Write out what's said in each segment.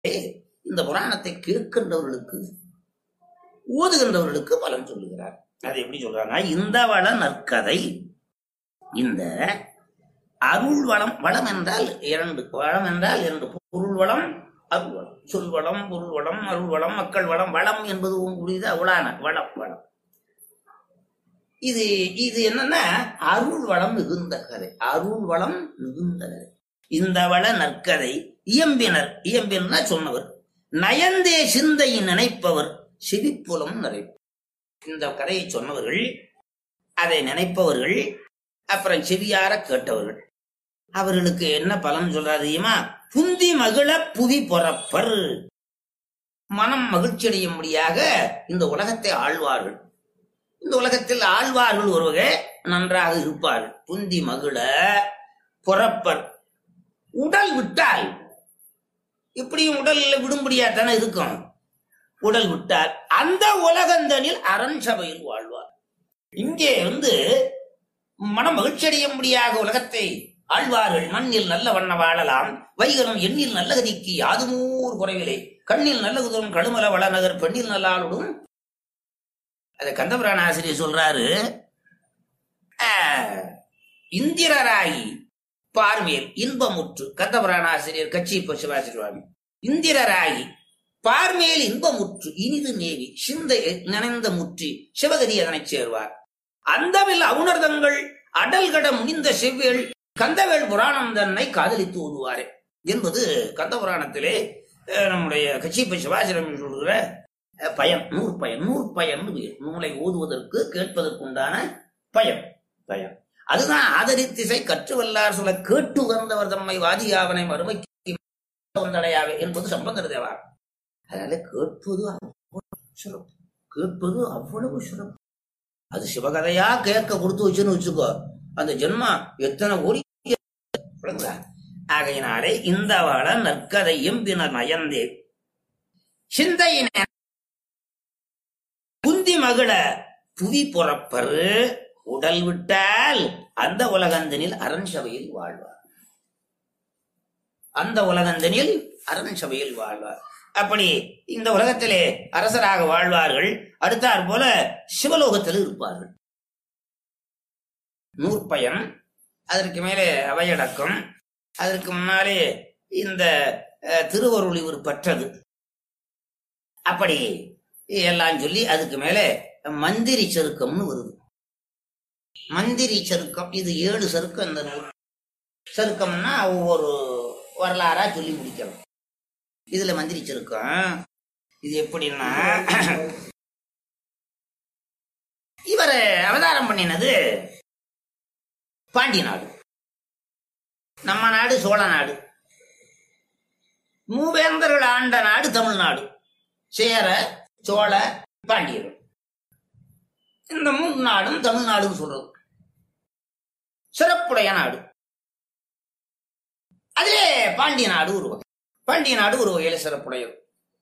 இந்த புராணத்தை கேட்கின்றவர்களுக்கு ஓதுகின்றவர்களுக்கு பலன் சொல்லுகிறார் அது எப்படி சொல்றாங்க இந்த வள நற்கதை இந்த அருள் வளம் வளம் என்றால் இரண்டு வளம் என்றால் இரண்டு பொருள் வளம் அருள் வளம் சொல் வளம் பொருள் வளம் அருள் வளம் மக்கள் வளம் வளம் என்பது உங்களுடையது அவ்வளான வளம் வளம் இது இது என்னன்னா அருள் வளம் மிகுந்த கதை அருள் வளம் மிகுந்த கதை இந்த வள நற்கதை இயம்பினர் இயம்பினா சொன்னவர் நயந்தே சிந்தையை நினைப்பவர் சிரிப்புலம் நிறை இந்த கதையை சொன்னவர்கள் அதை நினைப்பவர்கள் அப்புறம் செவியார கேட்டவர்கள் அவர்களுக்கு என்ன பலன் சொல்றாரு தெரியுமா புந்தி மகிழ புவி பொறப்பர் மனம் மகிழ்ச்சி அடையும்படியாக இந்த உலகத்தை ஆழ்வார்கள் இந்த உலகத்தில் ஆழ்வார்கள் ஒருவகை நன்றாக இருப்பார்கள் புந்தி மகிழ பொறப்பர் உடல் விட்டால் இப்படியும் உடல்ல விடும்படியா தானே இருக்கும் உடல் விட்டால் அந்த உலகந்தனில் அரண் சபையில் வாழ்வார் இங்கே வந்து மனம் மகிழ்ச்சி அடையும்படியாக உலகத்தை ஆழ்வார்கள் மண்ணில் நல்ல வண்ண வாழலாம் வைகரம் எண்ணில் நல்ல கதிக்கு யாதுமூர் குறைவில்லை கண்ணில் நல்ல குதிரம் கடுமல வளநகர் பெண்ணில் நல்லாளுடும் அதை கந்தபுராண ஆசிரியர் சொல்றாரு ஆஹ், இந்திரராகி பார்வையில் இன்பமுற்று கந்தபுராண ஆசிரியர் கட்சி சிவாசி சுவாமி இந்திரராகி பார்மேல் இன்பமுற்று இனிது நேவி சிந்தை நனைந்த முற்றி சிவகதி அதனைச் சேர்வார் அந்தவில் அவுணர்தங்கள் அடல்கட முடிந்த செவ்வேள் கந்தவேள் புராணம் தன்னை காதலித்து ஓதுவாரே என்பது கந்த புராணத்திலே அஹ், நம்முடைய கட்சிப்பை சிவாசிரம் சொல்கிற அஹ், பயன் நூறு பயன் நூறு பயன் நூலை ஓதுவதற்கு கேட்பதற்குண்டான பயன் பயன் அதுதான் ஆதரித்திசை கற்று வல்லார் சொல்ல கேட்டு வந்தவர் தம்மை வாதியாவனை மறுமைக்கு வந்தடையாவே என்பது சம்பந்தர் தேவார் அதனால கேட்பது அவ்வளவு சிறப்பு கேட்பது அவ்வளவு சிறப்பு அது சிவகதையா கேட்க கொடுத்து வச்சுன்னு வச்சுக்கோ அந்த ஜென்மா எத்தனை கோடி விளங்குதா? ஆகையினாலே இந்த வாழ நற்கதை எம்பினர் நயந்தே சிந்தையின குந்தி மகிழ புவி புறப்பரு உடல் விட்டால் அந்த உலகந்தனில் அரண் சபையில் வாழ்வார் அந்த உலகந்தனில் அரண் சபையில் வாழ்வார் அப்படி இந்த உலகத்திலே அரசராக வாழ்வார்கள் அடுத்தாற் போல சிவலோகத்தில் இருப்பார்கள் நூற்பயன் அதற்கு மேலே அவையடக்கம் அதற்கு முன்னாலே இந்த அஹ், திருவருள் இவர் பெற்றது அப்படி எல்லாம் சொல்லி அதுக்கு மேலே மந்திரி சருக்கம்னு வருது மந்திரி சருக்கம் இது ஏழு சருக்கம் இந்த நூல் சருக்கம்னா ஒவ்வொரு வரலாறா சொல்லி முடிக்கலாம் இதுல மந்திரி சருக்கம் இது எப்படின்னா இவர் அவதாரம் பண்ணினது பாண்டிய நாடு நம்ம நாடு சோழ நாடு மூவேந்தர்கள் ஆண்ட நாடு தமிழ்நாடு சேர சோழ பாண்டியர் இந்த மூன்று நாடும் தமிழ்நாடுன்னு சொல்றது சிறப்புடைய நாடு அதிலே பாண்டிய நாடு ஒரு வகை பாண்டிய நாடு ஒரு வகையில சிறப்புடையது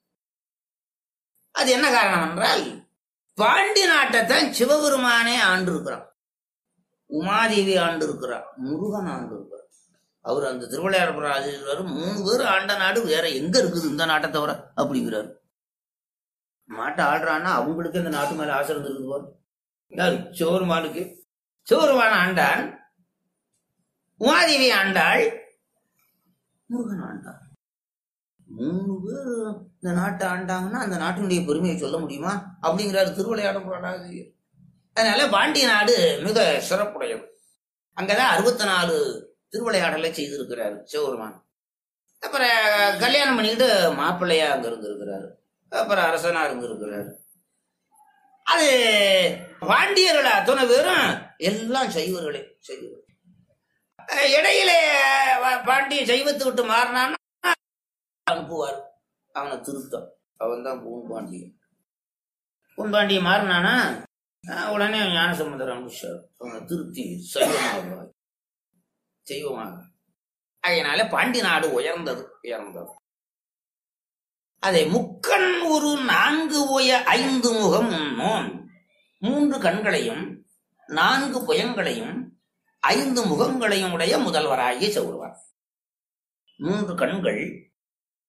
அது என்ன காரணம் என்றால் பாண்டிய நாட்டைத்தான் சிவபெருமானே ஆண்டு இருக்கிறான் உமாதேவி ஆண்டு இருக்கிறார் முருகன் ஆண்டு இருக்கிறார் அவர் அந்த திருவிளையாடல் ஆசிரியர் மூணு பேர் ஆண்ட நாடு வேற எங்க இருக்குது இந்த நாட்டை தவிர அப்படிங்கிறாரு நாட்டை ஆடுறான்னா அவங்களுக்கு இந்த நாட்டு மேல ஆசை இருந்திருக்கு பாரு. யாரு சிவபெருமானுக்கு சிவபெருமான ஆண்டான் உமாதேவி ஆண்டாள் முருகன் ஆண்டான் மூணு பேர் இந்த நாட்டை ஆண்டாங்கன்னா அந்த நாட்டினுடைய பெருமையை சொல்ல முடியுமா அப்படிங்கிறாரு திருவிளையாடல் புராணாசிரியர் அதனால பாண்டிய நாடு மிக சிறப்புடையது அங்கதான் அறுபத்தி நாலு திருவிளையாடலை செய்திருக்கிறாரு சிவபெருமான் அப்புறம் கல்யாணம் பண்ணிக்கிட்டு மாப்பிள்ளையா அங்க இருந்திருக்கிறாரு அப்புறம் அரசனா இருந்திருக்கிறாரு அது பாண்டியர்கள் அத்தனை பேரும் எல்லாம் சைவர்களே சைவர்கள் அஹ் இடையில வ- பாண்டியன் சைவத்தை விட்டு மாறினான்னா அனுப்புவார் அவனை திருத்தம் அவன் தான் பூன் பாண்டியன் பூன் பாண்டியன் மாறினானா அஹ் உடனே ஞானசம்பந்தர் அனுப்பிச்சார் அவனை திருத்தி சைவமாக செய்வமாக அதனால பாண்டி நாடு உயர்ந்தது உயர்ந்தது அதை முக்கண் ஒரு நான்கு உய ஐந்து முகம் உண்ணோன் மூன்று கண்களையும் நான்கு புயங்களையும் ஐந்து முகங்களையும் உடைய முதல்வராகிய சௌரவர் மூன்று கண்கள்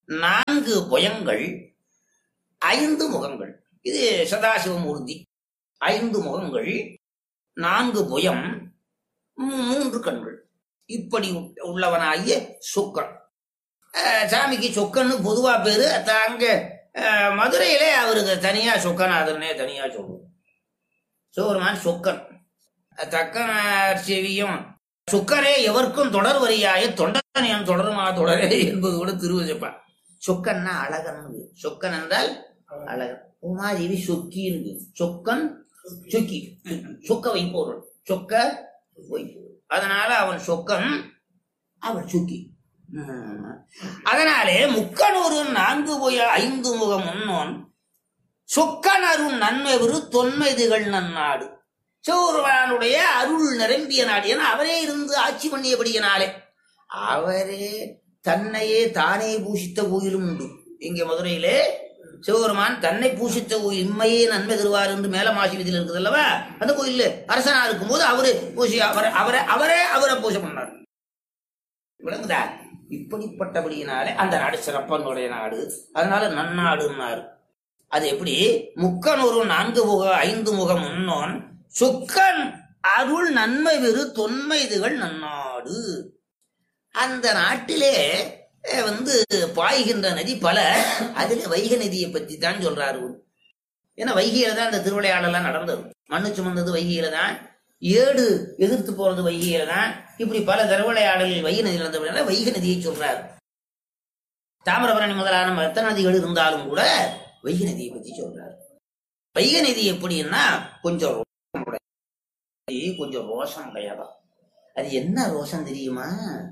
நான்கு புயங்கள் ஐந்து முகங்கள் இது சதாசிவமூர்த்தி ஐந்து முகங்கள் நான்கு புயம் மூ- மூன்று கண்கள் இப்படி உ- உள்ளவனாகிய சொக்கன் அஹ் சாமிக்கு சொக்கன்னு பொதுவா பேரு தாங்க அஹ், மதுரையிலே அவருக்கு தனியா சொக்கநாதர்னே தனியா சொல்லுவோம் சோருமான் சொக்கன் தக்கன செவியும் சொக்கரே எவர்க்கும் தொடர் வரியாய தொண்டன் என் தொடருமா தொடரே என்பது கூட திருவஜப்பா சொக்கன்னா அழகன் சொக்கன் என்றால் அழகன் உமாதேவி சொக்கின்னு சொக்கன் சொக்கி சொக்க வைப்போர்கள் சொக்க வைப்போர் அதனால அவன் சொக்கன் அவன் சொக்கி உம். அதனாலே முக்கனூரு நான்கு போய ஐந்து முகம் முன்னோன் சொக்கன் அருண் நன்மை விரு தொன்மைதுகள் நன்னாடு சௌரவனுடைய அருள் நிரம்பிய நாடு ஏன்னா அவரே இருந்து ஆட்சி பண்ணியபடியினாலே அவரே தன்னையே தானே பூஷித்த கோயிலும் உண்டு இங்க மதுரையிலே சிவபெருமான் தன்னை பூஷித்த கோயில் இம்மையே நன்மை தருவார் என்று மேலமாசி விதியில் இருக்குது அல்லவா அந்த கோயில்ல அரசனா இருக்கும்போது அவரு பூசி அவரை அவரை அவரே அவரை பூஜை பண்ணார் விளங்குதா இப்படிப்பட்டபடியினாலே அந்த நாடு சிறப்பனுடைய நாடு அதனால நன்னாடுன்னாரு அது எப்படி முக்கன் ஒரு நான்கு முக ஐந்து முகம் முன்னோன் சுக்கன் அருள் நன்மை வெறு தொன்மை இதுகள் நன்னாடு அந்த நாட்டிலே அஹ், வந்து பாய்கின்ற நதி பல அதுல வைகை நதியை பத்தி தான் சொல்றாரு இவரு. ஏன்னா வைகையில தான் இந்த திருவிளையாடலாம் நடந்தது மண்ணு சுமந்தது வைகையில தான் ஏடு எதிர்த்து போறது வைகையில தான் இப்படி பல திருவிளையாடல்கள் வைகை நதியில் நடந்தபடினால வைகை நதியை சொல்றாரு தாமிரபரணி முதலான மற்ற நதிகள் இருந்தாலும் கூட வைகை நதியை பத்தி சொல்றாரு வைகை நதி எப்படின்னா கொஞ்சம் ரோசம் உடையது, கொஞ்சம் ரோஷம் உடையதா அது என்ன ரோஷம் தெரியுமா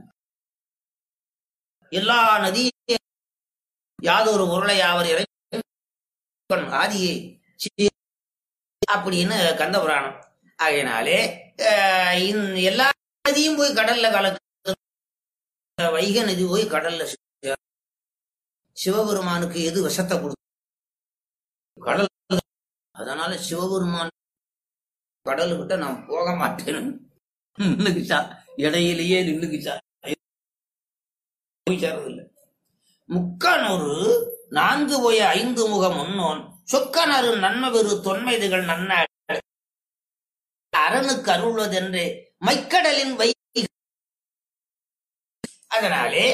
எல்லா நதியும் யாதொரு பொருளை யாவர் இறை ஆதியை சி- அப்படின்னு கந்த புராணம் ஆகையினாலே அஹ், இந்த எல்லா நதியும் போய் கடல்ல கலக்கு வைகை நதி போய் கடல்ல சே- சிவபெருமானுக்கு எது விஷத்தை கொடு கடல் அதனால சிவபெருமான் கடலுக்கிட்ட நான் போக மாட்டேன்னு நின்னுக்குச்சா இடையிலேயே நின்னுக்குச்சா போய் சேர்றதில்லை முக்கனொரு நான்கு போய ஐந்து முகம் முன்னோன் சொக்கனரு நன்மவெறு தொன்மைதுகள் நன்ன அரணுக்கு அருள்வதென்று மைக்கடலின் வை அதனாலே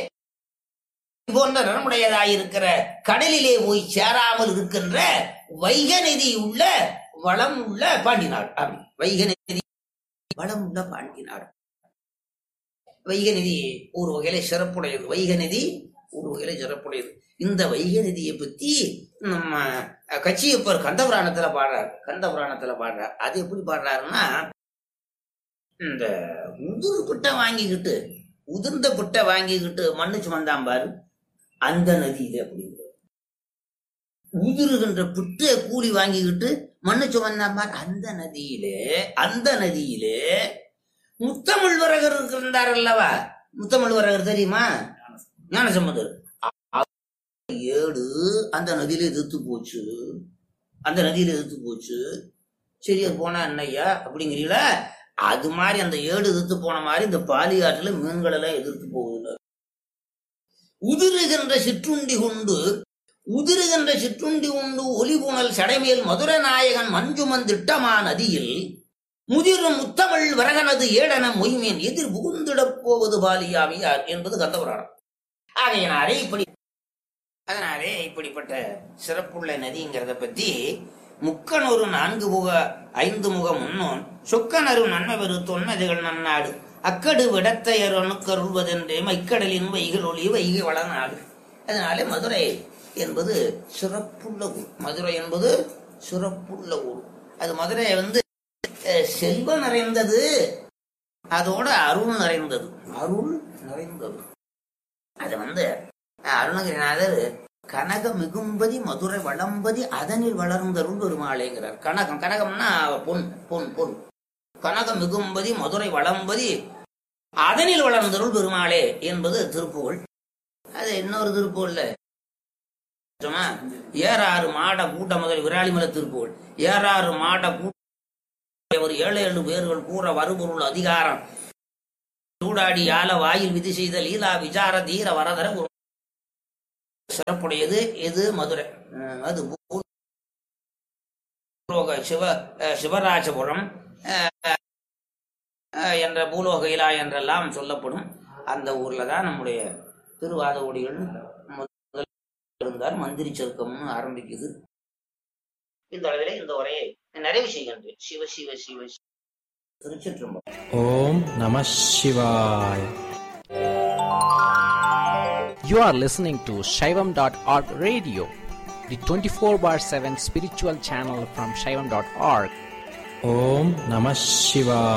போன்ற நன்முடையதாயிருக்கிற கடலிலே போய் சேராமல் இருக்கின்ற வைக நதி உள்ள வளம் உள்ள பாண்டி நாடு அப்படி வைக நதி வளம் உள்ள பாண்டி நாடு வைக நதி ஒரு வகையில சிறப்புடையது வைக நதி ஒரு வகையில சிறப்புடையது இந்த வைக நதியை பத்தி நம்ம கச்சியப்பர் கந்த புராணத்துல பாடுறார் கந்த புராணத்துல பாடுறார் அது எப்படி பாடுறாருன்னா இந்த உதிரு பிட்டை வாங்கிக்கிட்டு உதிர்ந்த பிட்டை வாங்கிக்கிட்டு மண்ணு சுமந்தான் பாரு அந்த நதியில அப்படிங்கிறது உதிருகின்ற பிட்டை கூலி வாங்கிக்கிட்டு மண்ணு சுமந்தான் பாரு அந்த நதியிலே அந்த நதியிலே முத்தமிழ் வரகர் இருந்தார் அல்லவா முத்தமிழ் வரகர் தெரியுமா ஞானசம்பந்தர் அ- ஏடு அந்த நதியில எதிர்த்து போச்சு அந்த நதியில எதிர்த்து போச்சு சரி அது போனா என்னய்யா அப்படிங்கிறீங்களா அது மாதிரி அந்த ஏடு எதிர்த்து போன மாதிரி இந்த பாலியாற்றுல மீன்கள் எல்லாம் எதிர்த்து போகுது உதிருகின்ற சிற்றுண்டி கொண்டு உதிருகின்ற சிற்றுண்டி உண்டு ஒலிபுணல் சடைமேல் மதுர நாயகன் மஞ்சுமன் திட்டமா நதியில் முதிரும் முத்தமிழ் வரகனது ஏடன மொய்மேன் எதிர் புகுந்திடப் போவது பாலியாவியார் என்பது கந்தபுராணம் ஆகையினாலே இப்படி அதனாலே இப்படிப்பட்ட சிறப்புள்ள நதிங்கிறத பத்தி முக்கனொரு நான்கு முக ஐந்து முக முன்னோன் சொக்கனரு நன்மை பெரு தொன்மதிகள் நன்னாடு அக்கடு விடத்தையர் அணுக்கருள்வதென்றே மைக்கடலின் வைகள் ஒளி வைகை வளநாடு அதனாலே மதுரை என்பது சிறப்புள்ள ஊர் மதுரை என்பது சிறப்புள்ள ஊர் அது மதுரை வந்து அஹ், செல்வம் நிறைந்தது அதோட அருள் நிறைந்தது அருள் நிறைந்தது அது வந்து அஹ், அருணகிரிநாதர் கனக மிகும்பதி மதுரை வளம்பதி அதனில் வளர்ந்தருள் பெருமாளேங்கிறார் கனகம் கனகம்னா பொன் பொன் பொன் கனக மிகும்பதி மதுரை வளம்பதி அதனில் வளர்ந்தருள் பெருமாளே என்பது திருப்புகழ் அது இன்னொரு திருப்புகள்ல சும்மா, ஏறாறு மாட கூட்ட முதல் விராலிமலை திருப்புகழ் ஏறாறு மாட கூட்ட ஒரு ஏழு ஏழு பேர்கள் கூற வருபொருள் அதிகாரம் சூடாடி ஆல வாயில் விதி செய்த லீலா விசார தீர வரதர ஒரு சிறப்புடையது இது மதுரை அஹ் அது பூலோக சிவ அஹ் சிவராஜபுரம் அஹ் அஹ் என்ற பூலோக இலா என்றெல்லாம் சொல்லப்படும் அந்த ஊர்ல தான் நம்முடைய திருவாதகுடிகள் முதல் இருந்தார் மந்திரி சருக்கம்னு ஆரம்பிக்குது இந்த அளவிலே இந்த உரையை நிறைவு செய்கின்றேன் சிவ சிவ சிவ சிவ. திருச்சிற்றம்பலம் Om Namah Shivaya. You are listening to Shaivam.org radio, the 24 bar 7 spiritual channel from Shaivam.org. Om Namah Shivaya.